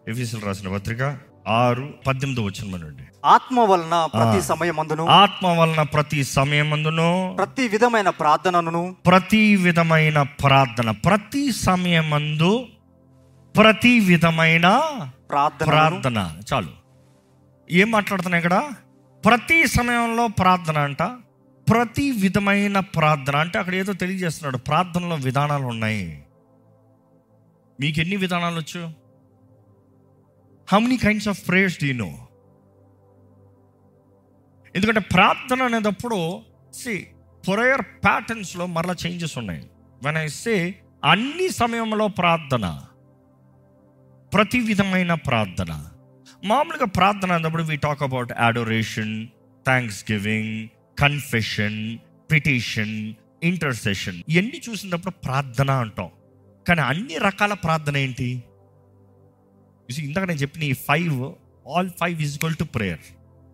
ఎఫీసీలు రాసిన పత్రిక ఆరు పద్దెనిమిది వచ్చిన మనండి ఆత్మ వలన ప్రతి సమయమందును ఆత్మ వలన ప్రతి సమయమందును ప్రతి విధమైన ప్రార్థనను ప్రతి విధమైన ప్రార్థన ప్రతి సమయమందు ప్రతి విధమైన ప్రార్థన ప్రార్థన చాలు ఏం మాట్లాడుతున్నా ఇక్కడ ప్రతి సమయంలో ప్రార్థన అంట ప్రతి విధమైన ప్రార్థన అంటే అక్కడ ఏదో తెలియజేస్తున్నాడు ప్రార్థనలో విధానాలు ఉన్నాయి మీకు ఎన్ని విధానాలు వచ్చు how many kinds of prayers do know ఎందుకంటే ప్రార్థన అనేటప్పుడు సి ప్రేయర్ ప్యాటర్న్స్లో మరలా చేంజెస్ ఉన్నాయి వెన్ ఐ సే అన్ని సమయంలో ప్రార్థన ప్రతి విధమైన ప్రార్థన మామూలుగా ప్రార్థన అన్నప్పుడు we talk about adoration thanks giving confession petition intercession ఇవన్నీ చూసినప్పుడు ప్రార్థన అంటాం కానీ అన్ని రకాల ప్రార్థన ఏంటి You see, ఇందాక నేను చెప్పిన ఈ five all five is equal to prayer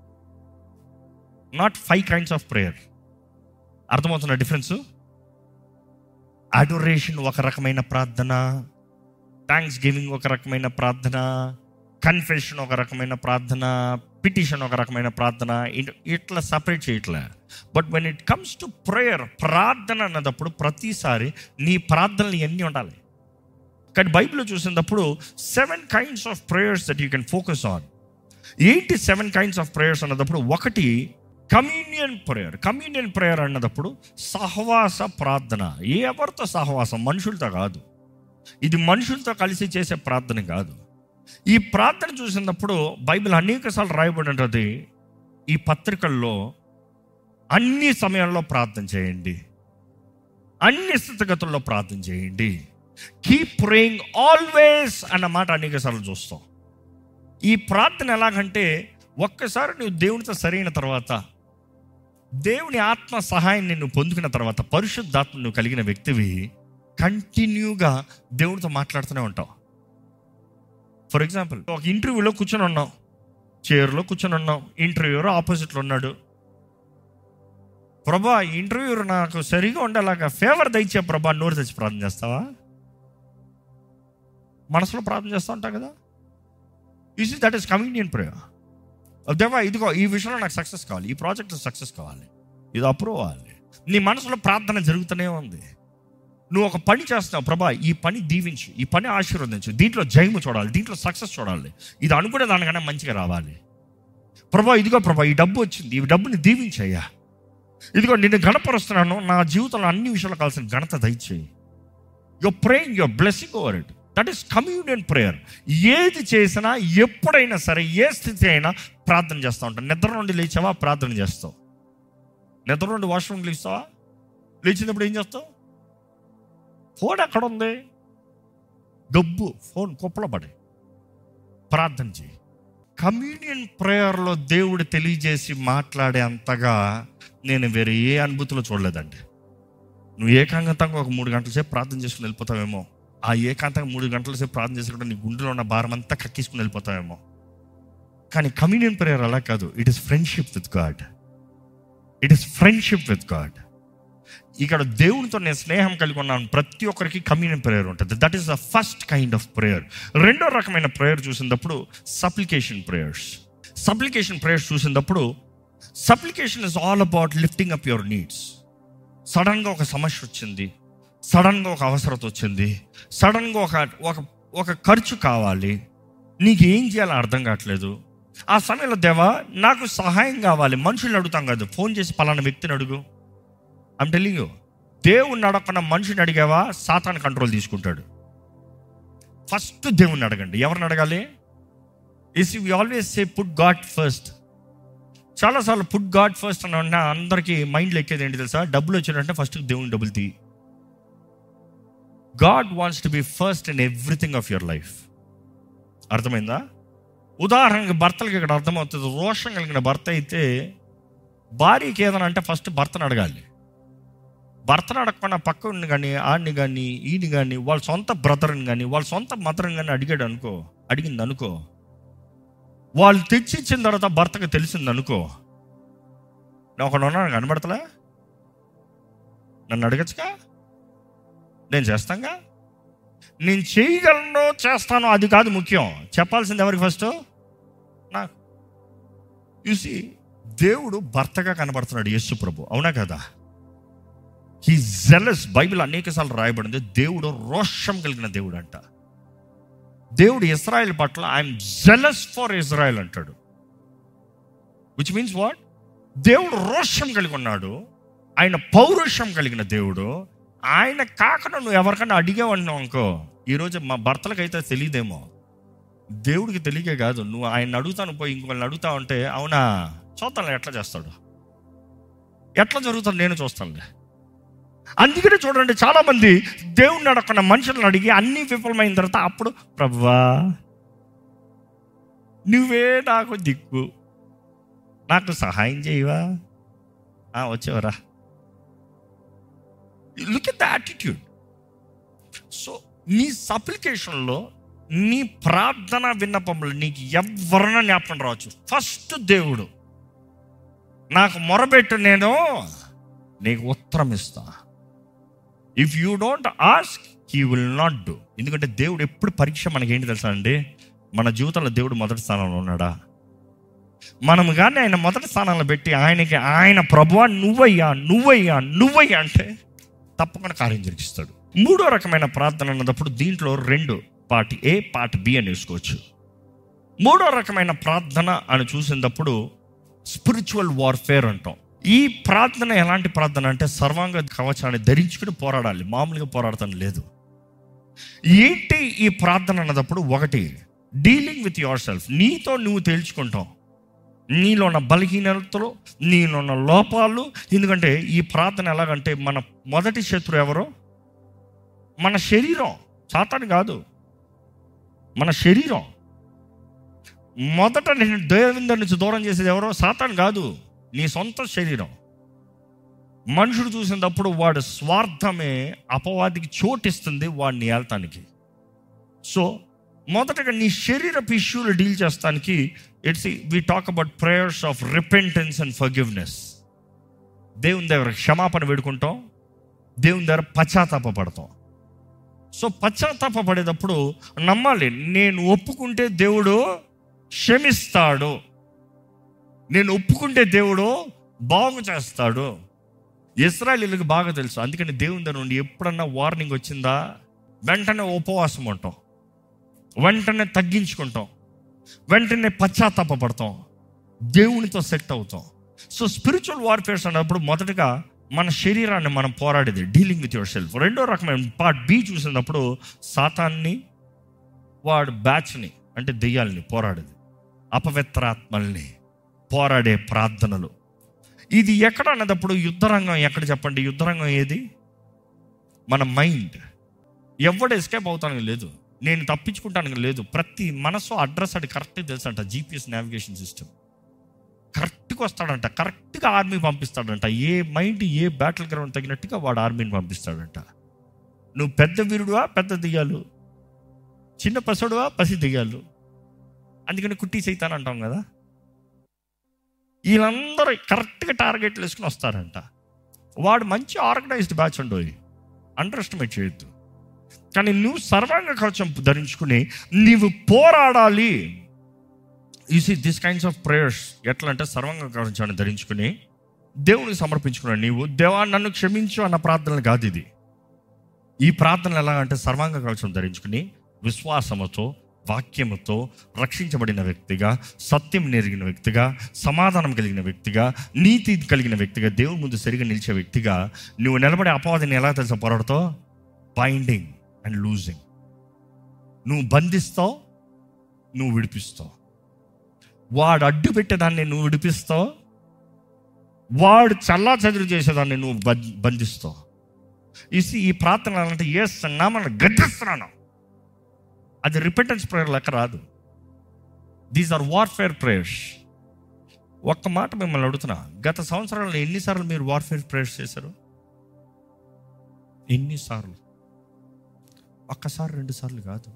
not five kinds of prayer అర్థమవుతున్న డిఫరెన్స్ అడోరేషన్ ఒక రకమైన ప్రార్థన థ్యాంక్స్ గివింగ్ ఒక రకమైన ప్రార్థన కన్ఫెషన్ ఒక రకమైన ప్రార్థన పిటిషన్ ఒక రకమైన ప్రార్థన ఇట్- ఇట్లా సపరేట్ చేయట్లే but when it comes to prayer ప్రార్థన అన్నదప్పుడు ప్రతిసారి నీ ప్రార్థనలు ఎన్ని ఉండాలి కానీ బైబిల్లో చూసినప్పుడు seven kinds of prayers that you can focus on ఏంటి సెవెన్ కైండ్స్ ఆఫ్ ప్రేయర్స్ అన్నదప్పుడు ఒకటి కమ్యూనియన్ ప్రేయర్ కమ్యూనియన్ ప్రేయర్ అన్నదప్పుడు సహవాస ప్రార్థన ఏ ఎవరితో సహవాసం మనుషులతో కాదు ఇది మనుషులతో కలిసి చేసే ప్రార్థన కాదు ఈ ప్రార్థన చూసినప్పుడు బైబిల్ అనేక సార్లు రాయబడి ఉంటుంది ఈ పత్రికల్లో అన్ని సమయాల్లో ప్రార్థన చేయండి అన్ని స్థితిగతుల్లో ప్రార్థన చేయండి కీప్ ప్రేయింగ్ ఆల్వేస్ అన్న మాట అనేక సార్లు చూస్తాం ఈ ప్రార్థన ఎలాగంటే ఒక్కసారి నువ్వు దేవునితో సరైన తర్వాత దేవుని ఆత్మ సహాయం నిన్ను పొందుకున్న తర్వాత పరిశుద్ధాత్మ నువ్వు కలిగిన వ్యక్తివి కంటిన్యూగా దేవునితో మాట్లాడుతూనే ఉంటావు ఫర్ ఎగ్జాంపుల్ ఒక ఇంటర్వ్యూలో కూర్చొని ఉన్నావు చైర్లో కూర్చొని ఉన్నావు ఇంటర్వ్యూలో ఆపోజిట్లో ఉన్నాడు ప్రభా ఈ ఇంటర్వ్యూ నాకు సరిగా ఉండేలాగా ఫేవర్ దయచే ప్రభా నోరు తెచ్చి ప్రార్థన చేస్తావా మనసులో ప్రార్థన చేస్తూ ఉంటాం కదా is that is communion prayer దేవా ఇదిగో ఈ విషయంలో నాకు సక్సెస్ కావాలి ఈ ప్రాజెక్ట్ సక్సెస్ కావాలి ఇది అప్రూవ్ అవ్వాలి నీ మనసులో ప్రార్థన జరుగుతూనే ఉంది నువ్వు ఒక పని చేస్తున్నావు ప్రభా ఈ పని దీవించు ఈ పని ఆశీర్వదించు దీంట్లో జయము చూడాలి దీంట్లో సక్సెస్ చూడాలి ఇది అనుకునే దానికన్నా మంచిగా రావాలి ప్రభా ఇదిగో ప్రభా ఈ డబ్బు వచ్చింది ఈ డబ్బుని దీవించయ్యా ఇదిగో నిన్ను గణపరుస్తున్నాను నా జీవితంలో అన్ని విషయాలు కావాల్సిన ఘనత దయచేయి your praying your blessing over it that is communion prayer ఏది చేసినా ఎప్పుడైనా సరే ఏ స్థితి అయినా ప్రార్థన చేస్తూ ఉంటాను నిద్ర నుండి లేచావా ప్రార్థన చేస్తావు నిద్ర నుండి వాష్రూమ్ లేస్తావా లేచినప్పుడు ఏం చేస్తావు ఫోన్ ఎక్కడ ఉంది గబ్బు ఫోన్ కుప్పలో పడి ప్రార్థన చేయి కమ్యూనియన్ ప్రేయర్లో దేవుడు తెలియజేసి మాట్లాడే అంతగా నేను వేరే ఏ అనుభూతిలో చూడలేదండి నువ్వు ఏకాంతంగా ఒక మూడు గంటల సేపు ప్రార్థన చేసుకుని వెళ్ళిపోతావేమో ఆ ఏకాంతంగా మూడు గంటల సేపు ప్రార్థన చేసుకుంటే నీ గుండెలో ఉన్న భారం అంతా కక్కించుకుని వెళ్ళిపోతావేమో కానీ కమ్యూనియన్ ప్రేయర్ అలా కాదు it is friendship with God it is friendship with God ఇక్కడ దేవునితో నేను స్నేహం కలిగి ఉన్నాను ప్రతి ఒక్కరికి కమ్యూనియన్ ప్రేయర్ ఉంటుంది that is the first kind of prayer రెండో రకమైన ప్రేయర్ చూసినప్పుడు సప్లికేషన్ ప్రేయర్స్ సప్లికేషన్ ప్రేయర్స్ చూసినప్పుడు supplication is all about lifting up your needs సడన్గా ఒక సమస్య వచ్చింది సడన్గా ఒక అవసరత వచ్చింది సడన్గా ఒక ఒక ఒక ఖర్చు కావాలి నీకు ఏం చేయాలో అర్థం కావట్లేదు ఆ సమయంలో దేవా నాకు సహాయం కావాలి మనుషులు అడుగుతాం కాదు ఫోన్ చేసి పలానా వ్యక్తిని అడుగు ఐమ్ టెలింగ్ యూ దేవుణ్ణి అడగకుండా మనిషిని అడిగావా సాతాన్ కంట్రోల్ తీసుకుంటాడు ఫస్ట్ దేవుణ్ణి అడగండి ఎవరిని అడగాలి is we always say put God first చాలాసార్లు పుట్ గాడ్ ఫస్ట్ అని అంటే అందరికీ మైండ్లో ఎక్కేది ఏంటి తెలుసా డబ్బులు వచ్చినట్టే ఫస్ట్ దేవుని డబ్బులు తీ God wants to be first in everything of your life అర్థమైందా ఉదాహరణకి భర్తలకి ఇక్కడ అర్థమవుతుంది రోషం కలిగిన భర్త అయితే భార్యకి ఏదైనా అంటే ఫస్ట్ భర్తను అడగాలి భర్తను అడగకుండా పక్కని కానీ ఆడిని కానీ ఈయన కానీ వాళ్ళ సొంత బ్రదర్ని కానీ వాళ్ళ సొంత మదర్ని కానీ అడిగాడు అనుకో అడిగింది అనుకో వాళ్ళు తెచ్చి ఇచ్చిన తర్వాత భర్తకు తెలిసింది అనుకో నేను ఒకడు ఉన్నాను కనబడతలే నన్ను అడగచ్చుగా నేను చేస్తాగా నేను చేయగలను చేస్తాను అది కాదు ముఖ్యం చెప్పాల్సింది ఎవరికి ఫస్ట్ నాకు చూసి దేవుడు భర్తగా కనబడుతున్నాడు యేసు ప్రభు అవునా కదా హీ జెలస్ బైబిల్ అనేక సార్లు రాయబడింది దేవుడు రోషం కలిగిన దేవుడు అంట దేవుడు ఇజ్రాయెల్ పట్ల ఐఎమ్ జెలస్ ఫర్ ఇజ్రాయెల్ అంటాడు విచ్ మీన్స్ వాట్ దేవుడు రోషం కలిగి ఉన్నాడు ఆయన పౌరుషం కలిగిన దేవుడు ఆయన కాకుండా నువ్వు ఎవరికైనా అడిగేవన్నావు అనుకో ఈరోజు మా భర్తలకైతే తెలియదేమో దేవుడికి తెలియకే కాదు నువ్వు ఆయన అడుగుతాను పోయి ఇంకొకరిని అడుగుతా ఉంటే అవునా చూస్తాను ఎట్లా చేస్తాడు ఎట్లా జరుగుతుంది నేను చూస్తానులే అందుకనే చూడండి చాలా మంది దేవుణ్ణి అడగకుండా మనుషులను అడిగి అన్ని విఫలమైన తర్వాత అప్పుడు ప్రభువా నువ్వే నాకు దిక్కు నాకు సహాయం చేయవా ఆ, వచ్చేవరా look at the attitude so నీ సప్లికేషన్లో నీ ప్రార్థన విన్నపంలో నీకు ఎవరైనా జ్ఞాపకం రావచ్చు ఫస్ట్ దేవుడు నాకు మొరబెట్టు నేను నీకు ఉత్తరం ఇస్తా if you don't ask he will not do ఎందుకంటే దేవుడు ఎప్పుడు పరీక్ష మనకి ఏంటి తెలుసా అండి మన జీవితంలో దేవుడు మొదటి స్థానంలో ఉన్నాడా మనం కానీ ఆయన మొదటి స్థానంలో పెట్టి ఆయనకి ఆయన ప్రభువా నువ్వయ్యా నువ్వయ్యా నువ్వయ్యా అంటే తప్పకుండా కార్యం జరిగిస్తాడు మూడో రకమైన ప్రార్థన అన్నప్పుడు దీంట్లో రెండు పార్ట్ ఏ పార్ట్ బి అని వేసుకోవచ్చు మూడో రకమైన ప్రార్థన అని చూసినప్పుడు స్పిరిచువల్ వార్ఫేర్ అంటాం ఈ ప్రార్థన ఎలాంటి ప్రార్థన అంటే సర్వాంగ కవచాన్ని ధరించుకుని పోరాడాలి మామూలుగా పోరాడతాను లేదు ఏంటి ఈ ప్రార్థన అన్నదప్పుడు ఒకటి డీలింగ్ విత్ యువర్ సెల్ఫ్ నీతో నువ్వు తేల్చుకుంటావు నీలో ఉన్న బలహీనతలు నీలో ఉన్న లోపాలు ఎందుకంటే ఈ ప్రార్థన ఎలాగంటే మన మొదటి శత్రు ఎవరు మన శరీరం సాతాను కాదు మన శరీరం మొదట నేను దేవుని దగ్గర నుంచి దూరం చేసేది ఎవరో సాతాను కాదు నీ సొంత శరీరం మనుషుడు చూసినప్పుడు వాడు స్వార్థమే అపవాదికి చోటిస్తుంది వాడిని ఏల్తానికి సో మొదటగా నీ శరీరపు ఇష్యూలు డీల్ చేస్తానికి it's we talk about prayers of repentance and forgiveness దేవుని దగ్గర క్షమాపణ వేడుకుంటాం దేవుని దగ్గర పశ్చాత్తాప పడతాం సో పశ్చాత్తాప పడేటప్పుడు నమ్మాలి నేను ఒప్పుకుంటే దేవుడు క్షమిస్తాడు నేను ఒప్పుకుంటే దేవుడు బాగు చేస్తాడు ఇస్రాయలీలకు బాగా తెలుసు అందుకని దేవుని దగ్గర నుండి ఎప్పుడన్నా వార్నింగ్ వచ్చిందా వెంటనే ఉపవాసం ఉంటాం వెంటనే తగ్గించుకుంటాం వెంటనే పశ్చాత్తాప పడతాం దేవునితో సెట్ అవుతాం సో స్పిరిచువల్ వార్ఫేర్స్ అన్నప్పుడు మొదటగా మన శరీరాన్ని మనం పోరాడేది డీలింగ్ విత్ యువర్ సెల్ఫ్ రెండో రకమైన పార్ట్ బి చూసినప్పుడు సాతాన్ని వాడు బ్యాచ్ని అంటే దెయ్యాలని పోరాడేది అపవిత్రాత్మల్ని పోరాడే ప్రార్థనలు ఇది ఎక్కడ అన్నదప్పుడు యుద్ధరంగం ఎక్కడ చెప్పండి యుద్ధరంగం ఏది మన మైండ్ ఎవడు ఎస్కేప్ అవుతానికి లేదు నేను తప్పించుకుంటానికి లేదు ప్రతి మనసు అడ్రస్ అది కరెక్ట్గా తెలుసు అంట జీపీఎస్ నావిగేషన్ సిస్టమ్ కరెక్ట్గా వస్తాడంట కరెక్ట్గా ఆర్మీ పంపిస్తాడంట ఏ మైండ్ ఏ బ్యాటిల్ గ్రౌండ్ తగినట్టుగా వాడు ఆర్మీని పంపిస్తాడంట నువ్వు పెద్ద వీరుడువా పెద్ద దియ్యాలు చిన్న పసుడువా పసి దియ్యాలు అందుకని కుట్టి సైతాన్ అంటాం కదా వీళ్ళందరూ కరెక్ట్గా టార్గెట్లు వేసుకుని వస్తారంట వాడు మంచి ఆర్గనైజ్డ్ బ్యాచ్ ఉండవు అండర్ ఎస్టిమేట్ చేయొద్దు కానీ నువ్వు సర్వాంగ కవచం ధరించుకుని నీవు పోరాడాలి ఈ see this kinds of prayers ఎట్లా అంటే సర్వాంగ కవచాన్ని ధరించుకుని దేవునికి సమర్పించుకున్నాడు నీవు దేవా నన్ను క్షమించు అన్న ప్రార్థనలు కాదు ఇది ఈ ప్రార్థనలు ఎలా అంటే సర్వాంగ కవచం ధరించుకుని విశ్వాసముతో వాక్యముతో రక్షించబడిన వ్యక్తిగా సత్యం నెరిగిన వ్యక్తిగా సమాధానం కలిగిన వ్యక్తిగా నీతి కలిగిన వ్యక్తిగా దేవుని ముందు సరిగా నిలిచే వ్యక్తిగా నువ్వు నిలబడే అపవాదిని ఎలా తెలుసా పోరాడుతావు బైండింగ్ అండ్ లూజింగ్ నువ్వు బంధిస్తావు నువ్వు విడిపిస్తావు వాడు అడ్డు పెట్టేదాన్ని నువ్వు విడిపిస్తావు వాడు చల్లా చదురు చేసేదాన్ని నువ్వు బం- బంధిస్తావు ఇసి ఈ ప్రార్థన అంటే ఏ నామని గడ్డిస్తున్నాను అది రిపెంటెన్స్ ప్రేయర్ లెక్క రాదు దీస్ ఆర్ వార్ఫేర్ ప్రేయర్స్ ఒక్క మాట మిమ్మల్ని అడుగుతున్నా గత సంవత్సరాల్లో ఎన్నిసార్లు మీరు వార్ఫేర్ ప్రేయర్స్ చేశారు ఎన్నిసార్లు ఒక్కసారి రెండు సార్లు కాదు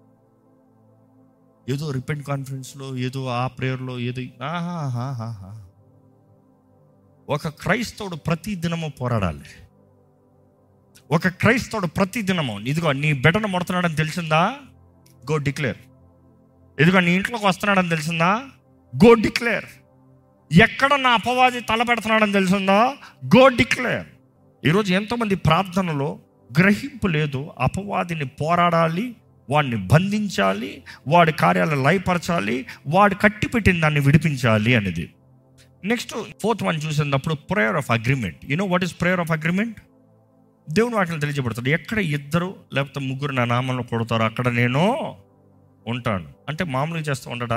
ఏదో రిపెంట్ కాన్ఫరెన్స్లో ఏదో ఆ ప్రేయర్లో ఏదో ఆహాహాహాహా. ఒక క్రైస్తవుడు ప్రతి దినము పోరాడాలి ఒక క్రైస్తవుడు ప్రతి దినము ఇదిగో నీ బిడ్డను ముడుతున్నాడని తెలిసిందా గో డిక్లేర్ ఇదిగో నీ ఇంట్లోకి వస్తున్నాడని తెలిసిందా గో డిక్లేర్ ఎక్కడ నా అపవాది తల పెడుతున్నాడని తెలిసిందా గో డిక్లేర్ ఈరోజు ఎంతోమంది ప్రార్థనలో గ్రహింపు లేదు అపవాదిని పోరాడాలి వాడిని బంధించాలి వాడి కార్యాలను లయపరచాలి వాడు కట్టిపెట్టిన దాన్ని విడిపించాలి అనేది నెక్స్ట్ ఫోర్త్ వన్ చూసినప్పుడు prayer of agreement you know what is prayer of agreement దేవుని వాటిని తెలియజేపడతాడు ఎక్కడ ఇద్దరు లేకపోతే ముగ్గురు నా నామంలో కొడతారో అక్కడ నేను ఉంటాను అంటే మామూలుగా చేస్తూ ఉండడా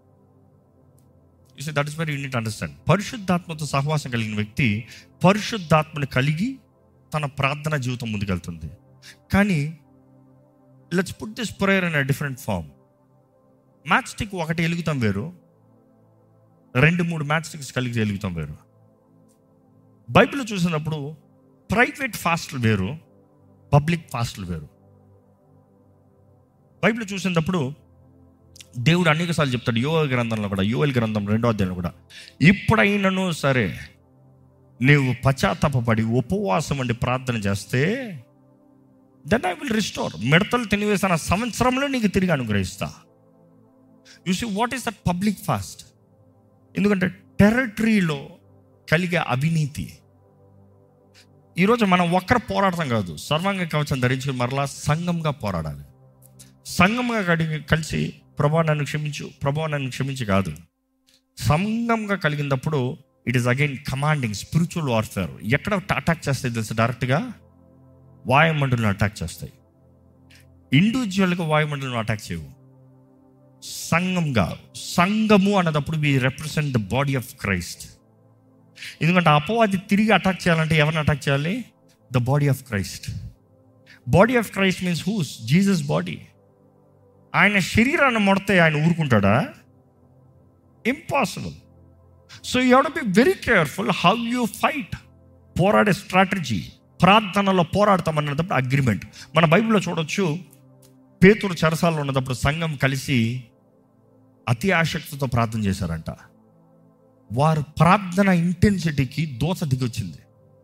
you that is very you need understand పరిశుద్ధాత్మతో సహవాసం కలిగిన వ్యక్తి పరిశుద్ధాత్మని కలిగి తన ప్రార్థన జీవితం ముందుకెళ్తుంది కానీ let's put this prayer in a different form matchstick ఒకటి వెలుగుతాం వేరు రెండు మూడు మ్యాచ్ స్టిక్స్ కలిగి వెలుగుతాం వేరు బైబిల్ చూసినప్పుడు ప్రైవేట్ ఫాస్ట్లు వేరు పబ్లిక్ ఫాస్ట్లు వేరు బైబిల్ చూసినప్పుడు దేవుడు అనేకసార్లు చెప్తాడు యోగ గ్రంథంలో కూడా యోగల్ గ్రంథం రెండో అధ్యాయంలో కూడా ఇప్పుడైనను సరే నీవు పశ్చాత్తాపడి ఉపవాసం వంటి ప్రార్థన చేస్తే దెన్ ఐ విల్ రిస్టోర్ మిడతలు తినివేసిన సంవత్సరంలో నీకు తిరిగి అనుగ్రహిస్తా you see what is that public fast ఎందుకంటే టెరిటరీలో కలిగే అవినీతి ఈరోజు మనం ఒక్కరు పోరాడతాం కాదు సర్వాంగ కవచం ధరించి మరలా సంఘంగా పోరాడాలి సంఘంగా కడిగి కలిసి ప్రభా నన్ను క్షమించు ప్రభా నన్ను క్షమించి కాదు సంఘంగా కలిగినప్పుడు it is again commanding spiritual warfare ఎక్కడ అటాక్ చేస్తాయి తెలుసు డైరెక్ట్గా వాయుమండలను అటాక్ చేస్తాయి ఇండివిజువల్గా వాయుమండలను అటాక్ చేయవు సంఘంగా సంఘము అన్నదప్పుడు we represent the body of Christ ఎందుకంటే అపవాది తిరిగి అటాక్ చేయాలంటే ఎవరిని అటాక్ చేయాలి the body of Christ body of Christ means whose Jesus body ఆయన శరీరాన్ని మొడితే ఆయన ఊరుకుంటాడా impossible so you be very careful how you fight పోరాడే స్ట్రాటజీ ప్రార్థనలో పోరాడతామన్నప్పుడు అగ్రిమెంట్ మన బైబిల్లో చూడొచ్చు పేతురు చెరసాల్లో ఉన్నప్పుడు సంఘం కలిసి అతి ఆసక్తితో ప్రార్థన చేశారంట వారు ప్రార్థన ఇంటెన్సిటీకి దోచ దిగొచ్చింది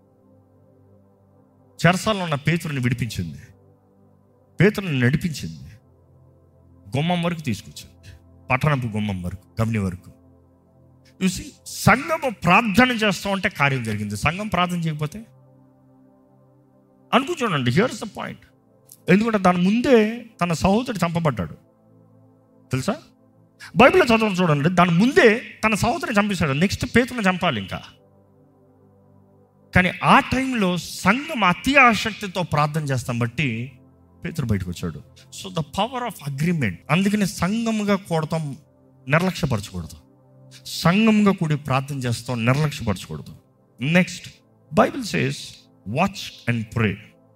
చెరసాల్లో ఉన్న పేతురుని విడిపించింది పేతురుని నడిపించింది గుమ్మం వరకు తీసుకొచ్చింది పట్టణపు గుమ్మం వరకు గమని వరకు చూసి సంఘము ప్రార్థన చేస్తూ ఉంటే కార్యం జరిగింది సంఘం ప్రార్థన చేయకపోతే అనుకుంటానండి హియర్స్ ద పాయింట్ ఎందుకంటే దాని ముందే తన సహోదరుడు చంపబడ్డాడు తెలుసా బైబిల్లో చదవడం చూడండి దాని ముందే తన సహోదరుని చంపేశాడు నెక్స్ట్ పేతుని చంపాలి ఇంకా కానీ ఆ టైంలో సంఘం అతి ఆసక్తితో ప్రార్థన చేస్తాం బట్టి పేతురు బయటకు వచ్చాడు so the power of agreement అందుకని సంఘముగా కూడతాం నిర్లక్ష్యపరచకూడదు సంఘంగా కూడి ప్రార్థన చేస్తాం నిర్లక్ష్యపరచకూడదు next Bible says watch and pray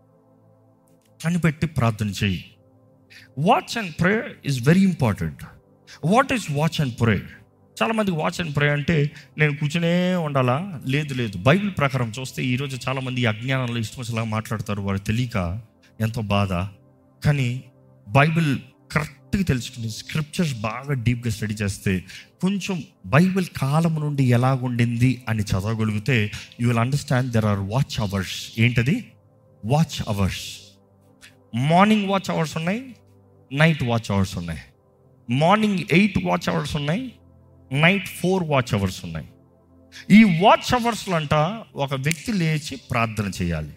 కనిపెట్టి ప్రార్థన చేయి watch and pray is very important what is watch and pray చాలా మందికి వాచ్ అండ్ ప్రే అంటే నేను కూర్చునే ఉండాలా లేదు లేదు బైబిల్ ప్రకారం చూస్తే ఈరోజు చాలామంది ఈ అజ్ఞానంలో ఇష్టం వచ్చేలాగా మాట్లాడతారు వారు తెలియక ఎంతో బాధ కానీ బైబిల్ కరెక్ట్గా తెలుసుకుని స్క్రిప్చర్స్ బాగా డీప్గా స్టడీ చేస్తే కొంచెం బైబిల్ కాలం నుండి ఎలాగుండింది అని చదవగలిగితే you will understand there are watch hours ఏంటది watch hours morning watch hours ఉన్నాయి నైట్ వాచ్ అవర్స్ ఉన్నాయి మార్నింగ్ ఎయిట్ వాచ్ అవర్స్ ఉన్నాయి నైట్ ఫోర్ వాచ్ అవర్స్ ఉన్నాయి ఈ వాచ్ అవర్స్లో అంట ఒక వ్యక్తి లేచి ప్రార్థన చేయాలి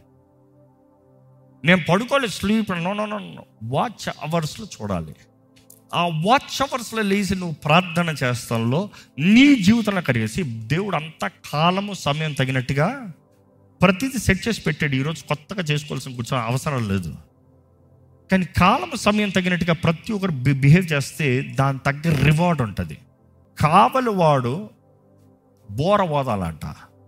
నేను పడుకోలేదు sleep no no no watch అవర్స్లో చూడాలి ఆ వాచ్ అవర్స్లో లేచి నువ్వు ప్రార్థన చేస్తాలో నీ జీవితంలో కరిగేసి దేవుడు అంత కాలము సమయం తగినట్టుగా ప్రతిదీ సెట్ చేసి పెట్టాడు ఈరోజు కొత్తగా చేసుకోవాల్సిన కూర్చొని అవసరం లేదు కానీ కాలం సమయం తగినట్టుగా ప్రతి ఒక్కరు బి- బిహేవ్ చేస్తే దాని తగ్గ రివార్డ్ ఉంటుంది కావలి వాడు బోర ఓదాలంట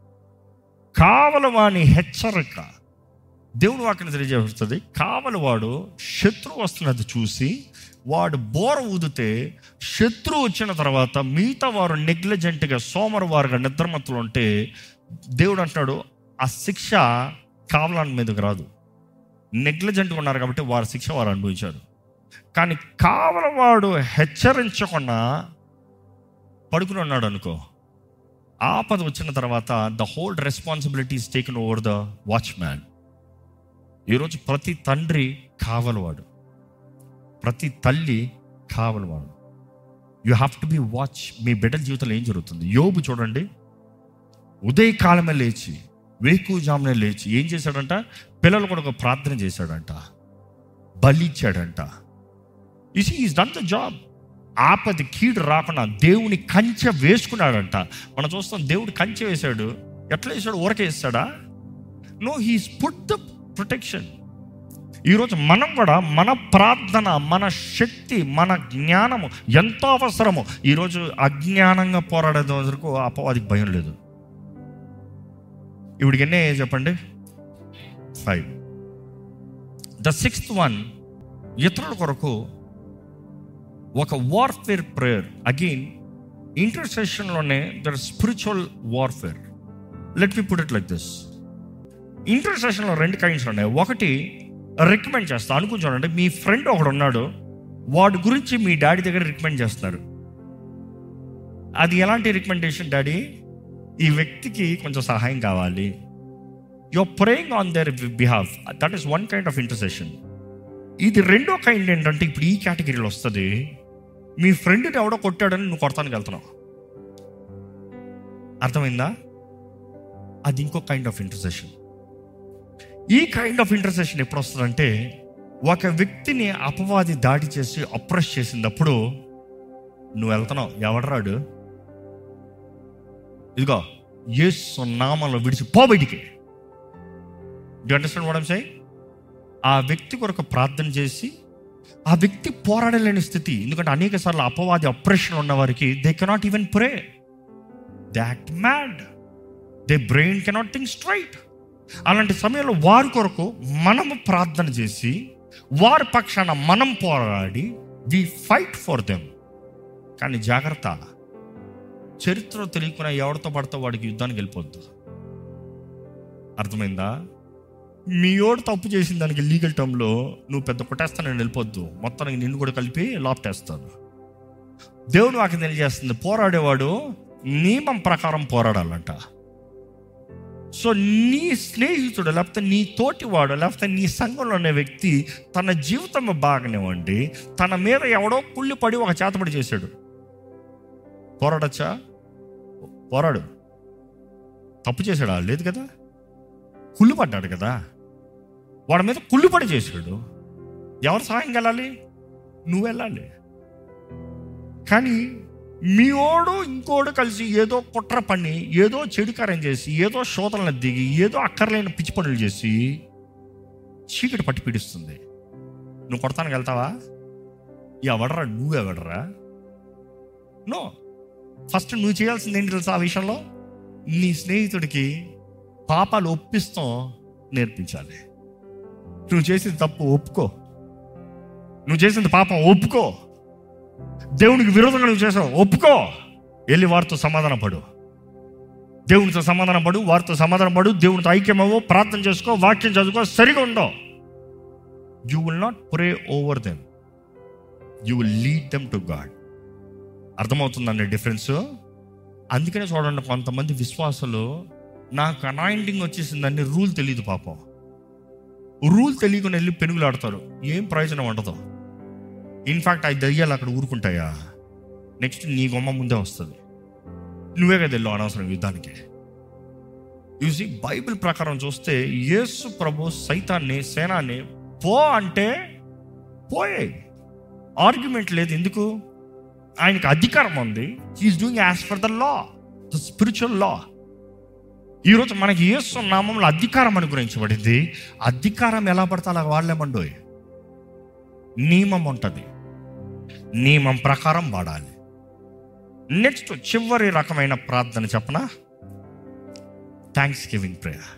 కావలి వాని హెచ్చరిక దేవుడు వాక్యం తెలియజేస్తుంది కావలి వాడు శత్రువు వస్తున్నది చూసి వాడు బోర ఊదితే శత్రువు వచ్చిన తర్వాత మిగతా వారు నెగ్లిజెంట్గా సోమరవారుగా నిద్రమత్తులు ఉంటే దేవుడు అంటున్నాడు ఆ శిక్ష కావలాని మీదకి రాదు నెగ్లిజెంట్గా ఉన్నారు కాబట్టి వారి శిక్ష వారు అనుభవించారు కానీ కావలవాడు హెచ్చరించకుండా పడుకుని ఉన్నాడు అనుకో ఆపద వచ్చిన తర్వాత the whole responsibility is taken over the watchman ఈరోజు ప్రతి తండ్రి కావలవాడు ప్రతి తల్లి కావలవాడు you have to be watch మీ బిడ్డల జీవితంలో ఏం జరుగుతుంది యోబు చూడండి ఉదయకాలమే లేచి వేకుజామునే లేచి ఏం చేశాడంట పిల్లలు కూడా ఒక ప్రార్థన చేశాడంట బలి ఇచ్చాడంట he's is done the job ఆపది కీడు రాకుండా దేవుని కంచె వేసుకున్నాడంట మనం చూస్తాం దేవుడు కంచె వేశాడు ఎట్లా వేసాడు ఊరకే వేస్తాడా no he's put the protection ఈరోజు మనం కూడా మన ప్రార్థన మన శక్తి మన జ్ఞానము ఎంతో అవసరము ఈరోజు అజ్ఞానంగా పోరాడే వరకు అపవాదికి భయం లేదు ఇవిడికి ఎన్ని అయ్యాయి చెప్పండి ఫైవ్ ద సిక్స్త్ వన్ ఇతరుల కొరకు ఒక వార్ఫేర్ ప్రేయర్ అగైన్ ఇంటర్సెషన్లోనే there spiritual warfare let me put it like this ఇంటర్సెషన్లో రెండు కైండ్స్ ఉన్నాయి ఒకటి రికమెండ్ చేస్తా అనుకుని చూడండి మీ ఫ్రెండ్ ఒకడు ఉన్నాడు వాడి గురించి మీ డాడీ దగ్గర రికమెండ్ చేస్తున్నారు అది ఎలాంటి రికమెండేషన్ డాడీ ఈ వ్యక్తికి కొంచెం సహాయం కావాలి you're praying on their behalf that is one kind of intercession ఇది రెండో కైండ్ ఏంటంటే ఇప్పుడు ఈ కేటగిరీలో వస్తుంది మీ ఫ్రెండ్ని ఎవడో కొట్టాడని నువ్వు కొడతానికి వెళ్తున్నావు అర్థమైందా అది ఇంకో కైండ్ ఆఫ్ ఇంటర్సెషన్ ఈ కైండ్ ఆఫ్ ఇంటర్సెషన్ ఎప్పుడు వస్తుందంటే ఒక వ్యక్తిని అపవాది దాడి చేసి అప్రెస్ చేసినప్పుడు నువ్వు వెళ్తున్నావు ఎవడరాడు ఇదిగో యేసు నామంలో విడిచి పో బయటికి డు అండర్స్టాండ్ వాట్ సై ఆ వ్యక్తి కొరకు ప్రార్థన చేసి ఆ వ్యక్తి పోరాడలేని స్థితి ఎందుకంటే అనేక సార్లు అపవాది అప్రెషన్ ఉన్న వారికి they cannot even pray that mad they brain cannot think straight అలాంటి సమయంలో వారి కొరకు మనము ప్రార్థన చేసి వారి పక్షాన మనం పోరాడి వి ఫైట్ ఫర్ దెమ్ కానీ జాగ్రత్త చరిత్ర తెలియకుండా ఎవరితో పడితే వాడికి యుద్ధానికి వెళ్ళిపోద్దు అర్థమైందా మీ ఓడు తప్పు చేసిన దానికి లీగల్ టర్మ్లో నువ్వు పెద్ద కొట్టేస్తానని వెళ్ళిపోద్దు మొత్తానికి నిన్ను కూడా కలిపి లాప్టేస్తాను దేవుడు నాకు తెలియజేస్తుంది పోరాడేవాడు నియమం ప్రకారం పోరాడాలంట సో నీ స్నేహితుడు లేకపోతే నీ తోటివాడు లేకపోతే నీ సంఘంలో ఉన్న వ్యక్తి తన జీవితం బాగానేవ్వండి తన మీద ఎవడో కుళ్ళిపడి ఒక చేతపడి చేశాడు పోరాడచ్చా పోరాడు తప్పు చేశాడా లేదు కదా కుళ్ళుపడ్డాడు కదా వాడి మీద కుళ్ళుపడి చేశాడు ఎవరు సహాయం వెళ్ళాలి నువ్వు వెళ్ళాలి కానీ మీ ఓడు ఇంకోడు కలిసి ఏదో కుట్ర పని ఏదో చెడు కార్యం చేసి ఏదో శోధనలు దిగి ఏదో అక్కర్లేని పిచ్చి పనులు చేసి చీకటి పట్టి పీడిస్తుంది నువ్వు కొడతానికి వెళ్తావా ఎవడరా నువ్వెవడరా నో ఫస్ట్ నువ్వు చేయాల్సింది ఏంటి తెలుసా ఆ విషయంలో నీ స్నేహితుడికి పాపాలు ఒప్పిస్తాం నేర్పించాలి నువ్వు చేసింది తప్పు ఒప్పుకో నువ్వు చేసింది పాపం ఒప్పుకో దేవునికి విరోధంగా నువ్వు చేసావు ఒప్పుకో వెళ్ళి వారితో సమాధానం పడు దేవునితో సమాధానం పడు వారితో సమాధానం పడు దేవునితో ఐక్యమవ్వు ప్రార్థన చేసుకో వాక్యం చదువుకో సరిగా ఉండవు you will not pray over them you will lead them to God అర్థమవుతుందండి డిఫరెన్స్ అందుకనే చూడండి కొంతమంది విశ్వాసులు నాకు అనాయింటింగ్ వచ్చేసిందని రూల్ తెలియదు పాపం రూల్ తెలియకుండా వెళ్ళి పెనుగులాడతారు ఏం ప్రయోజనం ఉండదు ఇన్ఫాక్ట్ ఆ దయ్యాలు అక్కడ ఊరుకుంటాయా నెక్స్ట్ నీ గొమ్మ ముందే వస్తుంది నువ్వే కదా వెళ్ళు అనవసరం యుద్ధానికి చూసి బైబిల్ ప్రకారం చూస్తే యేసు ప్రభు సైతాన్ని సేనాన్ని పో అంటే పోయే ఆర్గ్యుమెంట్ లేదు ఎందుకు ఆయనకి అధికారం ఉంది he is doing as for the law the spiritual law ఈరోజు మనకి యేసు నామంలో అధికారం అనుగ్రహించబడింది అధికారం ఎలా పడితే అలా వాడలేమండోయ్ నియమం ఉంటుంది నియమం ప్రకారం వాడాలి నెక్స్ట్ చివరి రకమైన ప్రార్థన చెప్పనా thanksgiving prayer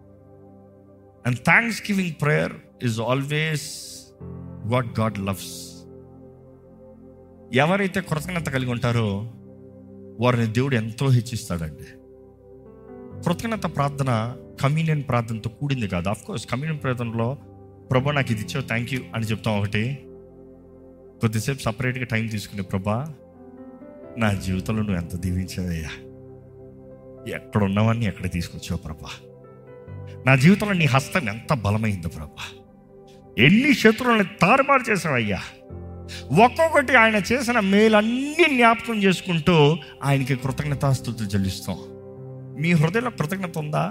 and thanksgiving prayer is always what God loves ఎవరైతే కృతజ్ఞత కలిగి ఉంటారో వారిని దేవుడు ఎంతో హెచ్చిస్తాడండి కృతజ్ఞత ప్రార్థన కమ్యూనియన్ ప్రార్థనతో కూడింది కాదు ఆఫ్ కోర్స్ కమ్యూనియన్ ప్రార్థనలో ప్రభా నాకు ఇది ఇచ్చావు థ్యాంక్ యూ అని చెప్తాం ఒకటి కొద్దిసేపు సపరేట్గా టైం తీసుకునే ప్రభా నా జీవితంలో నువ్వు ఎంత దీవించావయ్యా ఎక్కడ ఉన్నవన్నీ ఎక్కడ తీసుకొచ్చావు ప్రభా నా జీవితంలో నీ హస్తం ఎంత బలమైందో ప్రభా ఎన్ని శత్రువులను తారుమారు చేసావయ్యా ఒక్కొక్కటి ఆయన చేసిన మేలన్నీ జ్ఞాపకం చేసుకుంటూ ఆయనకి కృతజ్ఞతాస్థుతులు చెల్లిస్తాం మీ హృదయంలో కృతజ్ఞత ఉందా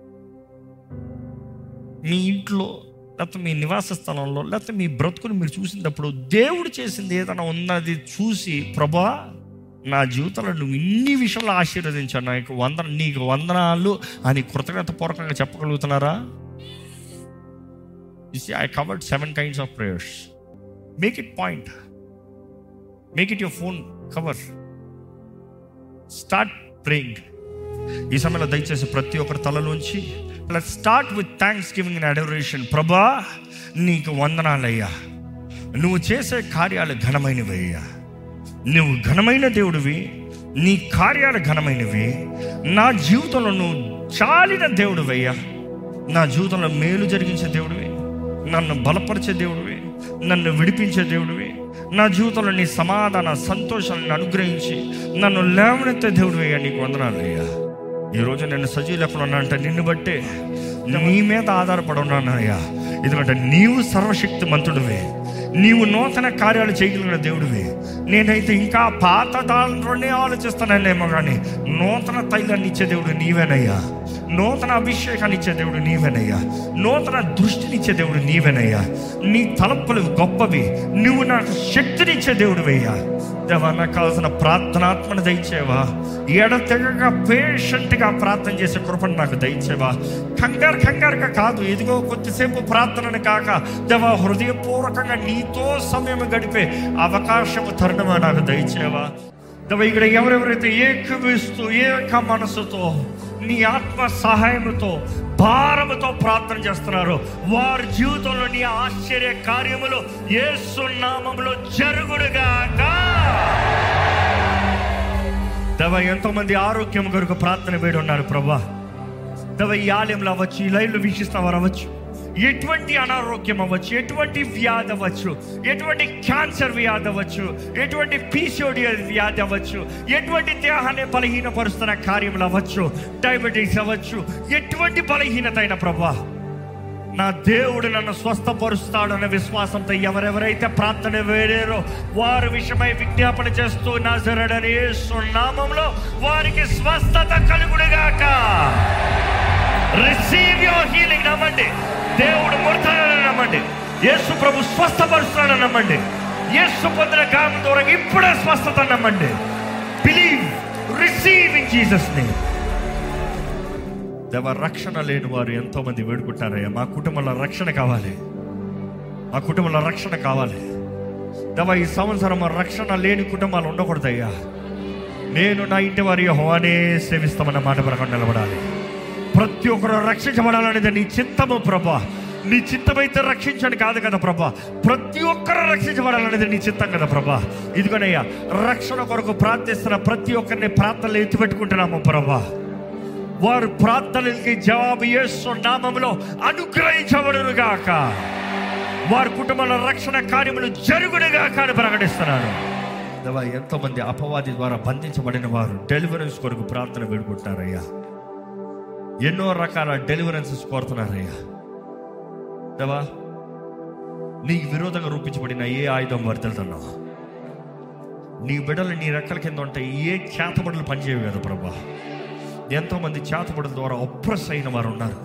మీ ఇంట్లో లేకపోతే మీ నివాస స్థలంలో లేకపోతే మీ బ్రతుకుని మీరు చూసినప్పుడు దేవుడు చేసింది ఏదైనా ఉన్నది చూసి ప్రభా నా జీవితంలో నువ్వు ఇన్ని విషయంలో ఆశీర్వదించాను నాకు వంద నీకు వందనాలు అని కృతజ్ఞత పూర్వకంగా చెప్పగలుగుతున్నారా I covered seven kinds of prayers make it point make it your phone cover start praying ఈ సమయంలో దయచేసి ప్రతి ఒక్కరి తలలోంచి let start with thanksgiving and adoration ప్రభా నీకు వందనాలయ్యా నువ్వు చేసే కార్యాలు ఘనమైనవి అయ్యా నువ్వు ఘనమైన దేవుడివి నీ కార్యాలు ఘనమైనవి నా జీవితంలో నువ్వు చాలిన దేవుడివయ్యా నా జీవితంలో మేలు జరిగించే దేవుడివి నన్ను బలపరిచే దేవుడివి నన్ను విడిపించే దేవుడివి నా జీవితంలో నీ సమాధాన సంతోషాన్ని అనుగ్రహించి నన్ను లేవనెత్తే దేవుడివయ్యా నీకు వందనాలు అయ్యా ఈరోజు నేను సజీవ లెక్కలు ఉన్నానంటే నిన్ను బట్టే నీ మీద ఆధారపడి ఉన్నానయ్యా ఎందుకంటే నీవు సర్వశక్తి మంతుడివే నీవు నూతన కార్యాలు చేయగలిగిన దేవుడివి నేనైతే ఇంకా పాత దాంట్లోనే ఆలోచిస్తానేమో కానీ నూతన తైలాన్ని ఇచ్చే దేవుడు నీవేనయ్యా నూతన అభిషేకాన్ని ఇచ్చే దేవుడు నీవేనయ్యా నూతన దృష్టినిచ్చే దేవుడు నీవేనయ్యా నీ తలంపులు గొప్పవి నువ్వు నాకు శక్తినిచ్చే దేవుడివయ్యా దేవా నాకు కావాల్సిన ప్రార్థనాత్మను దయచేవా ఎడతెగక పేషెంట్గా ప్రార్థన చేసే కృపను నాకు దయచేవా కంగారు కంగారుగా కాదు ఇదిగో కొద్దిసేపు ప్రార్థనను కాక దేవా హృదయపూర్వకంగా నీతో సమయం గడిపే అవకాశము తరుణమా నాకు దయచేవా దేవా ఇక్కడ ఎవరెవరైతే ఏకవిస్తూ ఏక మనసుతో నీ ఆత్మ సహాయముతో భారముతో ప్రార్థన చేస్తున్నారు వారి జీవితంలో నీ ఆశ్చర్య కార్యములు యేసు నామములో జరుగుడుగాక దవ ఎంతో మంది ఆరోగ్యం కొరకు ప్రార్థన వేడి ఉన్నారు ప్రభా దవ ఈ ఆలయంలో అవ్వచ్చు ఈ లైవ్లో వీక్షిస్తున్న వారు అవ్వచ్చు ఎటువంటి అనారోగ్యం అవ్వచ్చు ఎటువంటి వ్యాధి అవ్వచ్చు ఎటువంటి క్యాన్సర్ వ్యాధి అవ్వచ్చు ఎటువంటి పీసీఓడి వ్యాధి అవ్వచ్చు ఎటువంటి దేహాన్ని బలహీనపరుస్తున్న కార్యములు అవ్వచ్చు డయాబెటీస్ అవ్వచ్చు ఎటువంటి బలహీనత అయిన ప్రభా నా దేవుడు నన్ను స్వస్థపరుస్తాడన్న విశ్వాసంతో ఎవరెవరైతే ప్రార్థన వేడారో వారి విషయమై విజ్ఞాపన చేస్తూ నా జరడని నామంలో వారికి స్వస్థత కలుగుడుగాక రిసీవ్ యువర్ హీలింగ్ నమ్మండి దేవుడు ముడతాడని నమ్మండి యేసు ప్రభు స్వస్థపరుస్తాడని నమ్మండి యేసు పొందిన కాలం ద్వారా ఇప్పుడే స్వస్థత నమ్మండి believe receive in Jesus name దేవ రక్షణ లేని వారు ఎంతో మంది వేడుకుంటారయ్యా మా కుటుంబంలో రక్షణ కావాలి మా కుటుంబంలో రక్షణ కావాలి దేవ ఈ సంవత్సరం రక్షణ లేని కుటుంబాలు ఉండకూడదయ్యా నేను నా ఇంటి వారి హోనే సేవిస్తామన్న మాట ప్రకారం నిలబడాలి ప్రతి ఒక్కరు రక్షించబడాలనేది నీ చిత్తము ప్రభా నీ చిత్తమైతే రక్షించండి కాదు కదా ప్రభా ప్రతి ఒక్కరు రక్షించబడాలనేది నీ చిత్తం కదా ప్రభా ఇదిగోనయ్యా రక్షణ కొరకు ప్రార్థిస్తున్న ప్రతి ఒక్కరిని ప్రార్థనలు ఎత్తిపెట్టుకుంటున్నాము ప్రభా వారు ప్రార్థనలకి జవాబు యేసు నామములో అనుగ్రహించబడును గాక వారి కుటుంబంలో రక్షణ కార్యములు జరుగునుగా అని ప్రకటిస్తున్నాను దేవా ఎంతో మంది అపవాది ద్వారా బంధించబడిన వారు డెలివరెన్స్ కొరకు ప్రార్థన వేడుకుంటున్నారయ్యా ఎన్నో రకాల డెలివరెన్సెస్ కోరుతున్నారయ్యా దేవా నీకు విరోధంగా రూపించబడిన ఏ ఆయుధం వర్దలుతున్నావు నీ బిడ్డలు నీ రెక్కల కింద ఉంటే ఏ చేతబడులు పనిచేయవు కదా ప్రభా ఎంతోమంది చేతబడుల ద్వారా ఒప్రెస్ అయిన వారు ఉన్నారు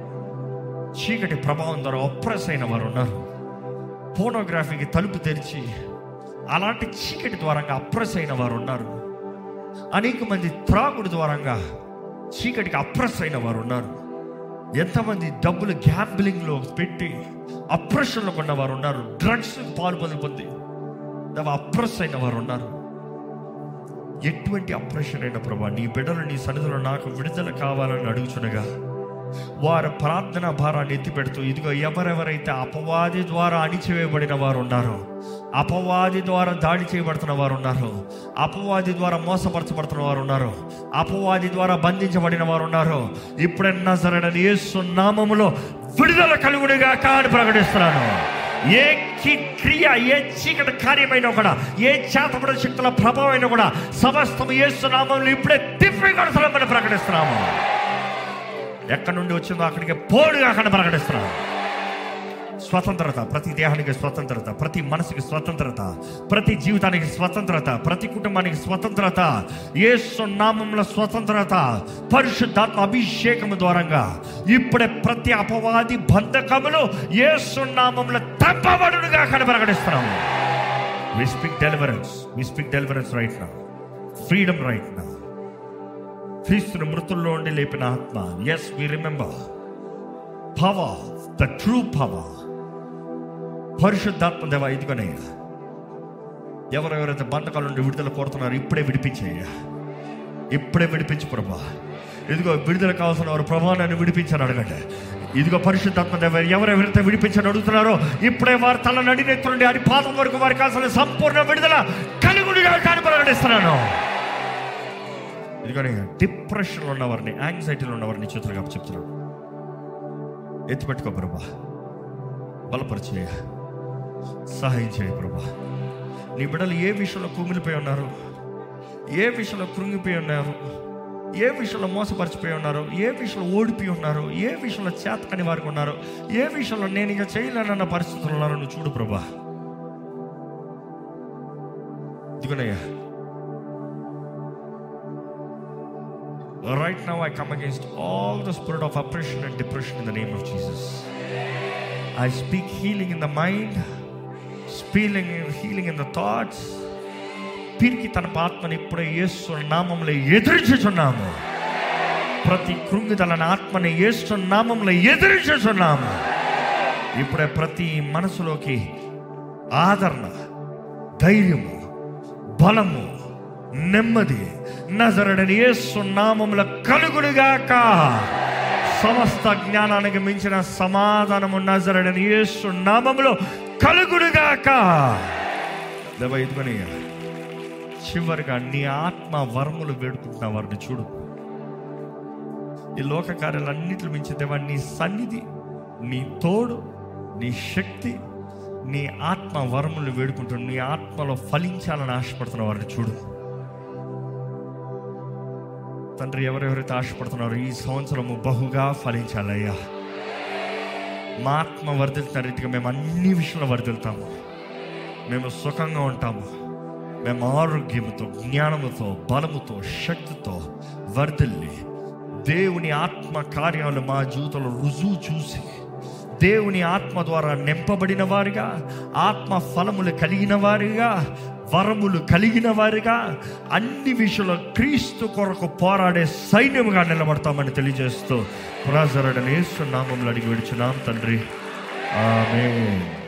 చీకటి ప్రభావం ద్వారా ఒప్రెస్ అయిన వారు ఉన్నారు ఫోనోగ్రఫీకి తలుపు తెరిచి అలాంటి చీకటి ద్వారంగా అప్రెస్ అయిన వారు ఉన్నారు అనేక మంది త్రాగుడు ద్వారంగా చీకటికి అప్రెస్ అయిన వారు ఉన్నారు ఎంతమంది డబ్బులు గ్యాంబ్లింగ్లో పెట్టి అప్రెషన్లో ఉన్న వారు ఉన్నారు డ్రగ్స్ పాల్పొంది పొంది అప్రెస్ అయిన వారు ఉన్నారు ఎటువంటి అప్రెషన్ అయిన ప్రభా నీ బిడ్డలు నీ సన్నిధిలో నాకు విడుదల కావాలని అడుగుచునగా వారి ప్రార్థన భారాన్ని ఎత్తిపెడుతూ ఇదిగో ఎవరెవరైతే అపవాది ద్వారా అణిచివేయబడిన వారు ఉన్నారో అపవాది ద్వారా దాడి చేయబడుతున్న వారు ఉన్నారు అపవాది ద్వారా మోసపరచబడుతున్న వారు ఉన్నారు అపవాది ద్వారా బంధించబడిన వారు ఉన్నారు ఇప్పుడన్నా సరైన యేసు నామములో విడుదల కలుగుడిగా కాని ప్రకటిస్తున్నాను ఏ కి- క్రియ ఏ చీకటి కార్యమైనా కూడా ఏ చేతపడ శక్తుల ప్రభావం అయినా కూడా సమస్తం యేసు నామంలో ఇప్పుడే తిప్పి కొడతామని ప్రకటిస్తున్నాము ఎక్కడి నుండి వచ్చిందో అక్కడికి పోడుగా అక్కడ ప్రకటిస్తున్నాను స్వతంత్రత ప్రతి దేహానికి స్వతంత్రత ప్రతి మనసుకి స్వతంత్రత ప్రతి జీవితానికి స్వతంత్రత ప్రతి కుటుంబానికి స్వతంత్రత యేసు నామంలో స్వతంత్రత పరిశుద్ధాత్మ అభిషేకము ద్వారంగా ఇప్పుడే ప్రతి అపవాది బంధకములు యేసు నామంలో తప్పబడునుగా అక్కడ ప్రకటిస్తున్నాము we speak deliverance we speak deliverance right నా ఫ్రీడమ్ రైట్ నా క్రీస్తుని మృతుల్లో ఉండి లేపిన ఆత్మ yes we remember power the true power పరిశుద్ధాత్మ దేవ ఇదిగోనయ్యా ఎవరెవరైతే బంధకాల నుండి విడుదల కోరుతున్నారో ఇప్పుడే విడిపించయ్యా ఇప్పుడే విడిపించు ప్రభా ఇదిగో విడుదల కావాల్సిన వారు ప్రభా నన్ను విడిపించని అడగండి ఇదిగో పరిశుద్ధాత్మ దేవ ఎవరెవరైతే విడిపించని అడుగుతున్నారో ఇప్పుడే వారు తల నడినెత్తుండి అని పాదం వరకు వారికి కావాల్సిన సంపూర్ణ విడుదల కలుగుడిగా కానీ ప్రకటిస్తున్నాను ఇదిగోనే డిప్రెషన్లో ఉన్నవారిని యాంగ్జైటీలో ఉన్నవారిని చేతులుగా చెప్తున్నాను ఎత్తిపెట్టుకో ప్రభా బలపరిచేయ సహాయం చేయ ప్రభా నీ బిడ్డలు ఏ విషయంలో కుమిలిపోయి ఉన్నారు ఏ విషయంలో కృంగిపోయి ఉన్నారు ఏ విషయంలో మోసపరిచిపోయి ఉన్నారు ఏ విషయంలో ఓడిపోయి ఉన్నారు ఏ విషయంలో చేతకని వారికి ఉన్నారు ఏ విషయంలో నేను ఇక చేయలేనన్న పరిస్థితులు ఉన్నారో నువ్వు చూడు ప్రభా ఇదిగోనయ్యా Right now, I come against all the spirit of oppression and depression in the name of Jesus. I speak healing in the mind, speaking healing in the thoughts. పిరికి తన ఆత్మని ఇప్పుడే యేసు నామంలో ఎదిరించుచున్నాము ప్రతి కృంగిదలని ఆత్మని యేసు నామంలో ఎదిరించుచున్నాము ఇప్పుడే ప్రతి మనసులోకి ఆదరణ ధైర్యము బలము నెమ్మది నజరడని యేసు నామముల కలుగుడుగాక సమస్త జ్ఞానానికి మించిన సమాధానము నజరడని యేసు నామములో కలుగుడుగాక దేవ ఇదిగోని చివరిగా నీ ఆత్మ వరములు వేడుకుంటున్న వారిని చూడు ఈ లోక కార్యాలన్నింటిని మించి దేవా నీ సన్నిధి నీ తోడు నీ శక్తి నీ ఆత్మ వరములు వేడుకుంటూ నీ ఆత్మలో ఫలించాలని ఆశపడుతున్న వారిని చూడు తండ్రి ఎవరెవరైతే ఆశపడుతున్నారో ఈ సంవత్సరము బహుగా ఫలించాలయ్యా మా ఆత్మ వర్ధిల్తున్న రీతిగా మేము అన్ని విషయంలో వర్ధిల్తాము మేము సుఖంగా ఉంటాము మేము ఆరోగ్యముతో జ్ఞానముతో బలముతో శక్తితో వర్ధిల్లి దేవుని ఆత్మ కార్యాలు మా జీవితంలో రుజువు చూసి దేవుని ఆత్మ ద్వారా నింపబడిన వారిగా ఆత్మ ఫలములు కలిగిన వారిగా వరములు కలిగిన వారిగా అన్ని విషయంలో క్రీస్తు కొరకు పోరాడే సైన్యముగా నిలబడతామని తెలియజేస్తూ పురాజరుడని నామంలో అడిగి విడిచున్నాం తండ్రి ఆమె